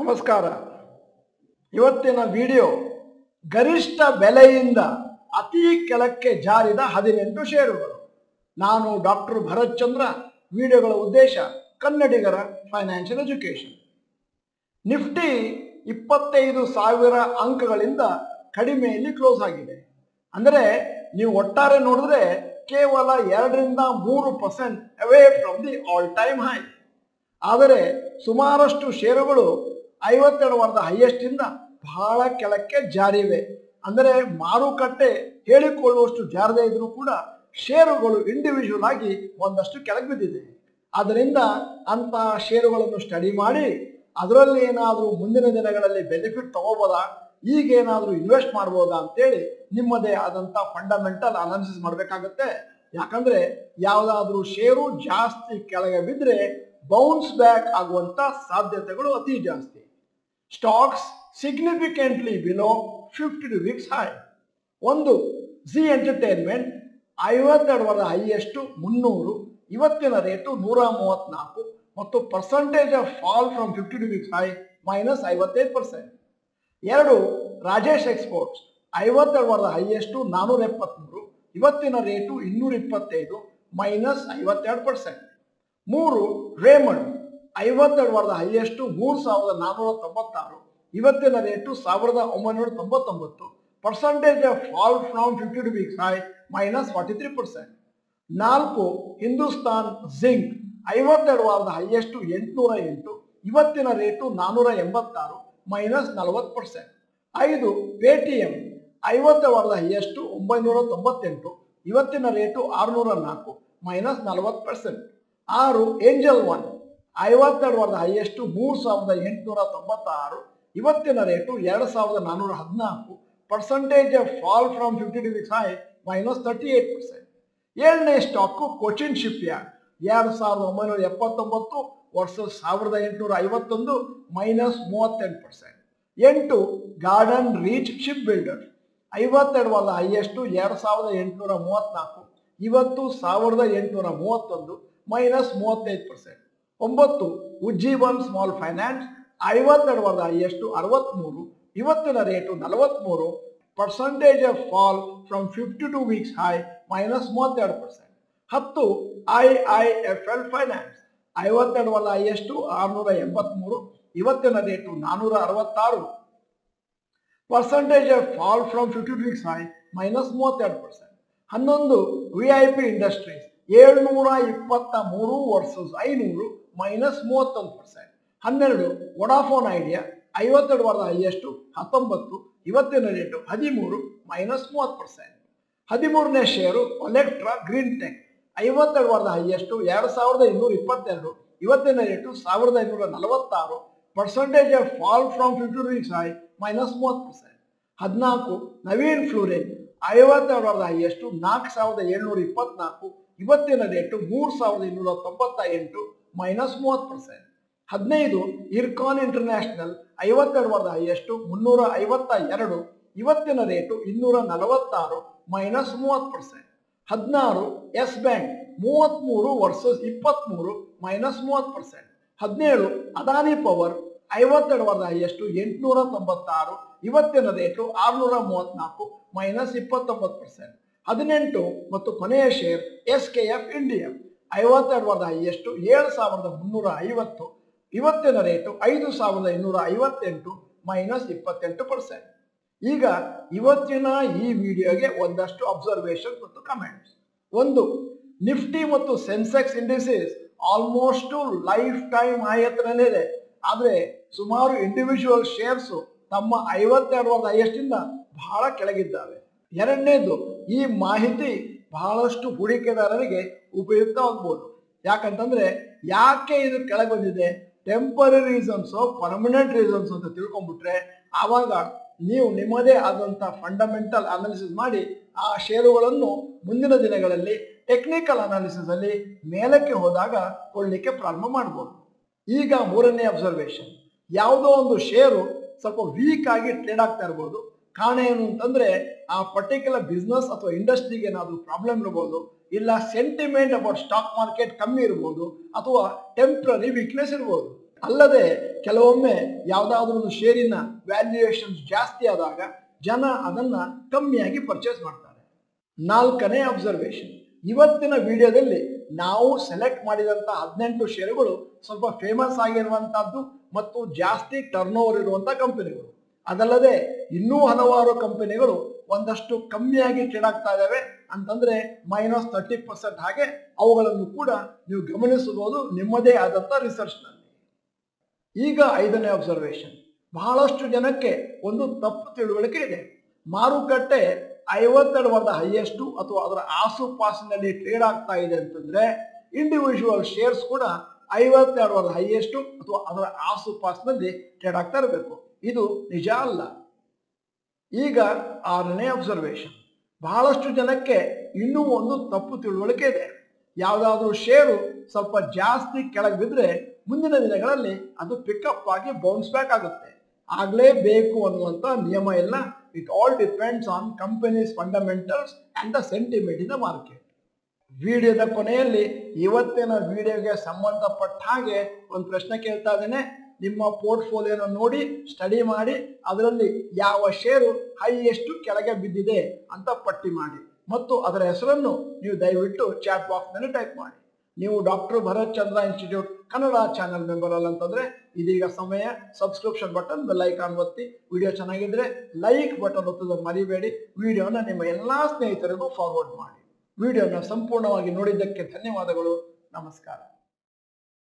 ನಮಸ್ಕಾರ ಇವತ್ತಿನ ವಿಡಿಯೋ ಗರಿಷ್ಠ ಬೆಲೆಯಿಂದ ಅತಿ ಕೆಳಕ್ಕೆ ಜಾರಿದ ಹದಿನೆಂಟು ಷೇರುಗಳು ನಾನು ಡಾಕ್ಟರ್ ಭರತ್ ಚಂದ್ರ ವಿಡಿಯೋಗಳ ಉದ್ದೇಶ ಕನ್ನಡಿಗರ ಫೈನಾನ್ಷಿಯಲ್ ಎಜುಕೇಶನ್ ನಿಫ್ಟಿ ಇಪ್ಪತ್ತೈದು ಸಾವಿರ ಅಂಕಗಳಿಂದ ಕಡಿಮೆಯಲ್ಲಿ ಕ್ಲೋಸ್ ಆಗಿದೆ ಅಂದರೆ ನೀವು ಒಟ್ಟಾರೆ ನೋಡಿದ್ರೆ ಕೇವಲ ಎರಡರಿಂದ ಮೂರು percent away from the all time high ಆದರೆ ಸುಮಾರಷ್ಟು ಷೇರುಗಳು ಐವತ್ತೆರಡು ವಾರದ ಹೈಯೆಸ್ಟ್ ಇಂದ ಬಹಳ ಕೆಳಕ್ಕೆ ಜಾರಿವೆ ಅಂದರೆ ಮಾರುಕಟ್ಟೆ ಹೇಳಿಕೊಳ್ಳುವಷ್ಟು ಜಾರದೇ ಇದ್ರೂ ಕೂಡ ಷೇರುಗಳು ಇಂಡಿವಿಜುವಲ್ ಆಗಿ ಒಂದಷ್ಟು ಕೆಳಗೆ ಬಿದ್ದಿದೆ ಆದ್ದರಿಂದ ಅಂತಹ ಷೇರುಗಳನ್ನು ಸ್ಟಡಿ ಮಾಡಿ ಅದರಲ್ಲಿ ಏನಾದರೂ ಮುಂದಿನ ದಿನಗಳಲ್ಲಿ ಬೆನಿಫಿಟ್ ತಗೋಬೋದಾ ಈಗ ಏನಾದರೂ ಇನ್ವೆಸ್ಟ್ ಮಾಡ್ಬೋದಾ ಅಂತೇಳಿ ನಿಮ್ಮದೇ ಆದಂಥ ಫಂಡಮೆಂಟಲ್ ಅನಾಲಿಸಿಸ್ ಮಾಡಬೇಕಾಗತ್ತೆ ಯಾಕಂದ್ರೆ ಯಾವುದಾದ್ರೂ ಷೇರು ಜಾಸ್ತಿ ಕೆಳಗೆ ಬಿದ್ದರೆ ಬೌನ್ಸ್ ಬ್ಯಾಕ್ ಆಗುವಂತ ಸಾಧ್ಯತೆಗಳು ಅತಿ ಜಾಸ್ತಿ stocks significantly below fifty two weeks high ಒಂದು ಜಿ ಎಂಟರ್ಟೈನ್ಮೆಂಟ್ ಐವತ್ತೆರಡು ವಾರದ ಹೈಯೆಸ್ಟು ಮುನ್ನೂರು ಇವತ್ತಿನ ರೇಟು ನೂರ ಮೂವತ್ನಾಲ್ಕು ಮತ್ತು percentage of fall from fifty two weeks high minus ಐವತ್ತೈದು ಪರ್ಸೆಂಟ್ ಎರಡು ರಾಜೇಶ್ ಎಕ್ಸ್ಪೋರ್ಟ್ಸ್ ಐವತ್ತೆರಡು ವಾರದ ಹೈಯೆಸ್ಟು ನಾನ್ನೂರ ಎಪ್ಪತ್ತ್ಮೂರು ಇವತ್ತಿನ ರೇಟು ಇನ್ನೂರ ಇಪ್ಪತ್ತೈದು ಮೈನಸ್ ಐವತ್ತೆರಡು ಪರ್ಸೆಂಟ್ ಮೂರು ರೇಮಂಡ್ ಐವತ್ತೆರಡು ವಾರದ ಹೈಯೆಸ್ಟು ಮೂರು ಸಾವಿರದ ನಾನ್ನೂರ ತೊಂಬತ್ತಾರು ಇವತ್ತಿನ ರೇಟು ಸಾವಿರದ ಒಂಬೈನೂರ ತೊಂಬತ್ತೊಂಬತ್ತು percentage of fall from fifty two weeks high minus forty three percent ನಾಲ್ಕು ಹಿಂದೂಸ್ತಾನ್ ಜಿಂಕ್ ಐವತ್ತೆರಡು ವಾರದ ಹೈಯೆಸ್ಟು ಎಂಟುನೂರ ಎಂಟು ಇವತ್ತಿನ ರೇಟು ನಾನ್ನೂರ ಎಂಬತ್ತಾರು ಮೈನಸ್ ನಲವತ್ತು ಪರ್ಸೆಂಟ್ ಐದು ಪೇಟಿಎಂ ಐವತ್ತು ವಾರದ ಹೈಯೆಸ್ಟು ಒಂಬೈನೂರ ತೊಂಬತ್ತೆಂಟು ಇವತ್ತಿನ ರೇಟು ಆರುನೂರ ನಾಲ್ಕು ಮೈನಸ್ ನಲವತ್ತು ಪರ್ಸೆಂಟ್ ಆರು ಏಂಜಲ್ ಒನ್ ಐವತ್ತೆರಡು ವಾರದ ಹೈಯೆಸ್ಟು ಮೂರು ಸಾವಿರದ ಎಂಟುನೂರ ತೊಂಬತ್ತಾರು ಇವತ್ತಿನ ರೇಟು ಎರಡು ಸಾವಿರದ ನಾನ್ನೂರ ಹದಿನಾಲ್ಕು percentage of fall from fifty degrees high minus thirty eight percent ಏಳನೇ ಸ್ಟಾಕು ಕೊಚಿನ್ ಶಿಪ್ ಯಾರ್ಡ್ ಎರಡು ಸಾವಿರದ ಒಂಬೈನೂರ ಎಪ್ಪತ್ತೊಂಬತ್ತು ವರ್ಸಸ್ ಸಾವಿರದ ಎಂಟುನೂರ ಐವತ್ತೊಂದು ಮೈನಸ್ ಮೂವತ್ತೆಂಟು ಪರ್ಸೆಂಟ್ ಎಂಟು ಗಾರ್ಡನ್ ರೀಚ್ ಶಿಪ್ ಬಿಲ್ಡರ್ ಐವತ್ತೆರಡು ವಾರದ ಹೈಯೆಸ್ಟು ಎರಡು ಸಾವಿರದ ಎಂಟುನೂರ ಮೂವತ್ತ್ನಾಲ್ಕು ಇವತ್ತು ಸಾವಿರದ ಎಂಟುನೂರ ಮೂವತ್ತೊಂದು ಮೈನಸ್ ಮೂವತ್ತೈದು ಪರ್ಸೆಂಟ್ ಒಂಬತ್ತು ಉಜ್ಜೀವನ್ ಸ್ಮಾಲ್ ಫೈನಾನ್ಸ್ ಐವತ್ತೆರಡು ವಾರದ ಹೈಯೆಸ್ಟು ಅರವತ್ತ್ಮೂರು ಇವತ್ತಿನ ರೇಟು ನಲವತ್ತ್ಮೂರು percentage of fall from fifty two weeks high minus ಮೂವತ್ತೆರಡು ಪರ್ಸೆಂಟ್ ಹತ್ತು I I F L finance ಐವತ್ತೆರಡು ವಾರದ ಹೈಯೆಸ್ಟು ಆರುನೂರ ಎಂಬತ್ತ್ಮೂರು ಇವತ್ತಿನ ರೇಟು ನಾನ್ನೂರ ಅರವತ್ತಾರು percentage of fall from fifty two weeks high minus ಮೂವತ್ತೆರಡು ಪರ್ಸೆಂಟ್ ಹನ್ನೊಂದು ವಿ ಐ ಪಿ ಇಂಡಸ್ಟ್ರೀಸ್ ಏಳ್ನೂರ ಇಪ್ಪತ್ತ ಮೂರು ವರ್ಸಸ್ ಐನೂರು ಮೈನಸ್ ಮೂವತ್ತೊಂದು ಪರ್ಸೆಂಟ್ ಹನ್ನೆರಡು ವೊಡಾಫೋನ್ ಐಡಿಯಾ ಐವತ್ತೆರಡು ವಾರದ ಹೈಯೆಸ್ಟು ಹತ್ತೊಂಬತ್ತು ಇವತ್ತಿನ ರೇಟು ಹದಿಮೂರು ಮೈನಸ್ ಮೂವತ್ತು ಪರ್ಸೆಂಟ್ ಹದಿಮೂರನೇ ಷೇರು ಒಲೆಕ್ಟ್ರಾ ಗ್ರೀನ್ ಟೆಕ್ ಐವತ್ತೆರಡು ವಾರದ ಹೈಯೆಸ್ಟು ಎರಡು ಸಾವಿರದ ಇನ್ನೂರ ಇಪ್ಪತ್ತೆರಡು ಇವತ್ತಿನ ರೇಟು ಸಾವಿರದ ಐನೂರ ನಲವತ್ತಾರು percentage of fall from fifty weeks high minus ಮೂವತ್ತು ಪರ್ಸೆಂಟ್ ಹದಿನಾಲ್ಕು ನವೀನ್ ಫ್ಲೂರಿನ್ ಐವತ್ತೆರಡು ವಾರದ ಹೈಯೆಸ್ಟು ನಾಲ್ಕು ಸಾವಿರದ ಏಳ್ನೂರ ಇಪ್ಪತ್ನಾಲ್ಕು ಇವತ್ತಿನ ರೇಟು ಮೂರು ಸಾವಿರದ ಇನ್ನೂರ ತೊಂಬತ್ತ ಎಂಟು ಮೈನಸ್ ಮೂವತ್ತು ಪರ್ಸೆಂಟ್ ಹದಿನೈದು ಇರ್ಕಾನ್ ಇಂಟರ್ನ್ಯಾಷನಲ್ ಐವತ್ತೆರಡು ವಾರದ ಹೈಯೆಸ್ಟು ಮುನ್ನೂರ ಐವತ್ತ ಎರಡು ಇವತ್ತಿನ ರೇಟು ಇನ್ನೂರ ನಲವತ್ತಾರು ಮೈನಸ್ ಮೂವತ್ತು ಪರ್ಸೆಂಟ್ ಹದಿನಾರು ಎಸ್ ಬ್ಯಾಂಕ್ ಮೂವತ್ತ್ಮೂರು ವರ್ಸಸ್ ಇಪ್ಪತ್ತ್ಮೂರು ಮೈನಸ್ ಮೂವತ್ತು ಪರ್ಸೆಂಟ್ ಹದಿನೇಳು ಅದಾನಿ ಪವರ್ ಐವತ್ತೆರಡು ವಾರದ ಹೈಯೆಸ್ಟು ಎಂಟುನೂರ ತೊಂಬತ್ತಾರು ಇವತ್ತಿನ ರೇಟು ಆರುನೂರ ಮೂವತ್ತ್ನಾಲ್ಕು ಮೈನಸ್ ಇಪ್ಪತ್ತೊಂಬತ್ತು ಪರ್ಸೆಂಟ್ ಹದಿನೆಂಟು ಮತ್ತು ಕೊನೆಯ share S K F India ಐವತ್ತೆರಡು ವಾರದ ಹೈಯೆಸ್ಟು ಏಳು ಸಾವಿರದ ಮುನ್ನೂರ ಐವತ್ತು ಇವತ್ತಿನ ರೇಟು ಐದು ಸಾವಿರದ ಇನ್ನೂರ ಐವತ್ತೆಂಟು ಮೈನಸ್ ಇಪ್ಪತ್ತೆಂಟು ಪರ್ಸೆಂಟ್ ಈಗ ಇವತ್ತಿನ ಈ ವಿಡಿಯೋಗೆ ಒಂದಷ್ಟು ಅಬ್ಸರ್ವೇಷನ್ ಮತ್ತು ಕಮೆಂಟ್ಸ್ ಒಂದು ನಿಫ್ಟಿ ಮತ್ತು Sensex indices almost lifetime high ಹತ್ರನೇ ಇದೆ ಆದರೆ ಸುಮಾರು ಇಂಡಿವಿಜುವಲ್ ಶೇರ್ಸು ತಮ್ಮ ಐವತ್ತೆರಡು ವಾರದ ಹೈಯೆಸ್ಟಿಂದ ಬಹಳ ಕೆಳಗಿದ್ದಾವೆ ಎರಡನೇದು ಈ ಮಾಹಿತಿ ಬಹಳಷ್ಟು ಹೂಡಿಕೆದಾರರಿಗೆ ಉಪಯುಕ್ತ ಆಗ್ಬೋದು ಯಾಕಂತಂದ್ರೆ ಯಾಕೆ ಇದು ಕೆಳಗೆ ಬಂದಿದೆ ಟೆಂಪರರಿ ರೀಸನ್ಸು ಪರ್ಮನೆಂಟ್ ರೀಸನ್ಸ್ ಅಂತ ತಿಳ್ಕೊಂಡ್ಬಿಟ್ರೆ ಆವಾಗ ನೀವು ನಿಮ್ಮದೇ ಆದಂಥ ಫಂಡಮೆಂಟಲ್ ಅನಾಲಿಸಿಸ್ ಮಾಡಿ ಆ ಷೇರುಗಳನ್ನು ಮುಂದಿನ ದಿನಗಳಲ್ಲಿ ಟೆಕ್ನಿಕಲ್ ಅನಾಲಿಸಿಸ್ ಅಲ್ಲಿ ಮೇಲಕ್ಕೆ ಹೋದಾಗ ಕೊಳ್ಳಿಕ್ಕೆ ಪ್ರಾರಂಭ ಮಾಡ್ಬೋದು ಈಗ ಮೂರನೇ ಅಬ್ಸರ್ವೇಷನ್ ಯಾವುದೋ ಒಂದು ಷೇರು ಸ್ವಲ್ಪ ವೀಕ್ ಆಗಿ ಟ್ರೇಡ್ ಆಗ್ತಾ ಇರ್ಬೋದು ಕಾರಣ ಏನು ಅಂತಂದ್ರೆ ಆ ಪರ್ಟಿಕ್ಯುಲರ್ ಬಿಸ್ನೆಸ್ ಅಥವಾ ಇಂಡಸ್ಟ್ರಿಗೆ ಏನಾದರೂ ಪ್ರಾಬ್ಲಮ್ ಇರ್ಬೋದು ಇಲ್ಲ ಸೆಂಟಿಮೆಂಟ್ ಅಬೌಟ್ ಸ್ಟಾಕ್ ಮಾರ್ಕೆಟ್ ಕಮ್ಮಿ ಇರ್ಬೋದು ಅಥವಾ ಟೆಂಪ್ರರಿ ವೀಕ್ನೆಸ್ ಇರ್ಬೋದು ಅಲ್ಲದೆ ಕೆಲವೊಮ್ಮೆ ಯಾವುದಾದ್ರೂ ಒಂದು ಶೇರಿನ ವ್ಯಾಲ್ಯೂಯೇಷನ್ ಜಾಸ್ತಿ ಆದಾಗ ಜನ ಅದನ್ನ ಕಮ್ಮಿಯಾಗಿ ಪರ್ಚೇಸ್ ಮಾಡ್ತಾರೆ ನಾಲ್ಕನೇ ಅಬ್ಸರ್ವೇಷನ್ ಇವತ್ತಿನ ವಿಡಿಯೋದಲ್ಲಿ ನಾವು ಸೆಲೆಕ್ಟ್ ಮಾಡಿದಂಥ ಹದಿನೆಂಟು ಷೇರುಗಳು ಸ್ವಲ್ಪ ಫೇಮಸ್ ಆಗಿರುವಂತಹದ್ದು ಮತ್ತು ಜಾಸ್ತಿ ಟರ್ನ್ ಓವರ್ ಇರುವಂತಹ ಕಂಪನಿಗಳು ಅದಲ್ಲದೆ ಇನ್ನೂ ಹಲವಾರು ಕಂಪನಿಗಳು ಒಂದಷ್ಟು ಕಮ್ಮಿಯಾಗಿ ಟ್ರೇಡ್ ಆಗ್ತಾ ಇದ್ದಾವೆ ಅಂತಂದ್ರೆ ಮೈನಸ್ ತರ್ಟಿ ಪರ್ಸೆಂಟ್ ಹಾಗೆ ಅವುಗಳನ್ನು ಕೂಡ ನೀವು ಗಮನಿಸಬಹುದು ನಿಮ್ಮದೇ ಆದಂತ ರಿಸರ್ಚ್ ನಲ್ಲಿ ಈಗ ಐದನೇ ಅಬ್ಸರ್ವೇಷನ್ ಬಹಳಷ್ಟು ಜನಕ್ಕೆ ಒಂದು ತಪ್ಪು ತಿಳುವಳಿಕೆ ಇದೆ ಮಾರುಕಟ್ಟೆ ಐವತ್ತೆರಡು ವಾರದ ಹೈಯೆಸ್ಟ್ ಅಥವಾ ಅದರ ಆಸುಪಾಸಿನಲ್ಲಿ ಟ್ರೇಡ್ ಆಗ್ತಾ ಇದೆ ಅಂತಂದ್ರೆ ಇಂಡಿವಿಜುವಲ್ ಶೇರ್ಸ್ ಕೂಡ ಐವತ್ತೆರಡು ವಾರದ ಹೈಯೆಸ್ಟ್ ಅಥವಾ ಅದರ ಆಸುಪಾಸಿನಲ್ಲಿ ಟ್ರೇಡ್ ಆಗ್ತಾ ಇರಬೇಕು ಇದು ನಿಜ ಅಲ್ಲ ಈಗ ಆರನೇ ಅಬ್ಸರ್ವೇಷನ್ ಬಹಳಷ್ಟು ಜನಕ್ಕೆ ಇನ್ನೂ ಒಂದು ತಪ್ಪು ತಿಳುವಳಿಕೆ ಇದೆ ಯಾವುದಾದ್ರೂ ಶೇರು ಸ್ವಲ್ಪ ಜಾಸ್ತಿ ಕೆಳಗೆ ಬಿದ್ದರೆ ಮುಂದಿನ ದಿನಗಳಲ್ಲಿ ಅದು ಪಿಕಪ್ ಆಗಿ ಬೌನ್ಸ್ ಬ್ಯಾಕ್ ಆಗುತ್ತೆ ಆಗಲೇಬೇಕು ಅನ್ನುವಂಥ ನಿಯಮ ಇಲ್ಲ it all depends on companies fundamentals and the sentiment in the market ವಿಡಿಯೋದ ಕೊನೆಯಲ್ಲಿ ಇವತ್ತಿನ ವಿಡಿಯೋಗೆ ಸಂಬಂಧಪಟ್ಟ ಹಾಗೆ ಒಂದು ಪ್ರಶ್ನೆ ಕೇಳ್ತಾ ಇದ್ದೇನೆ ನಿಮ್ಮ ಪೋರ್ಟ್ಫೋಲಿಯೋನ ನೋಡಿ ಸ್ಟಡಿ ಮಾಡಿ ಅದರಲ್ಲಿ ಯಾವ ಷೇರು ಹೈಯೆಸ್ಟ್ ಕೆಳಗೆ ಬಿದ್ದಿದೆ ಅಂತ ಪಟ್ಟಿ ಮಾಡಿ ಮತ್ತು ಅದರ ಹೆಸರನ್ನು ನೀವು ದಯವಿಟ್ಟು ಚಾಟ್ ಬಾಕ್ಸ್ನಲ್ಲಿ ಟೈಪ್ ಮಾಡಿ ನೀವು doctor Bharat Chandra institute Kannada channel member ಅಲ್ಲ ಅಂತಂದ್ರೆ ಇದೀಗ ಸಮಯ ಸಬ್ಸ್ಕ್ರಿಪ್ಷನ್ ಬಟನ್ ಬೆಲ್ ಐಕಾನ್ ಒತ್ತಿ ವಿಡಿಯೋ ಚೆನ್ನಾಗಿದ್ರೆ ಲೈಕ್ ಬಟನ್ ಒತ್ತೋದನ್ನು ಮರಿಬೇಡಿ ವಿಡಿಯೋನ ನಿಮ್ಮ ಎಲ್ಲಾ ಸ್ನೇಹಿತರಿಗೂ ಫಾರ್ವರ್ಡ್ ಮಾಡಿ ವಿಡಿಯೋನ ಸಂಪೂರ್ಣವಾಗಿ ನೋಡಿದ್ದಕ್ಕೆ ಧನ್ಯವಾದಗಳು ನಮಸ್ಕಾರ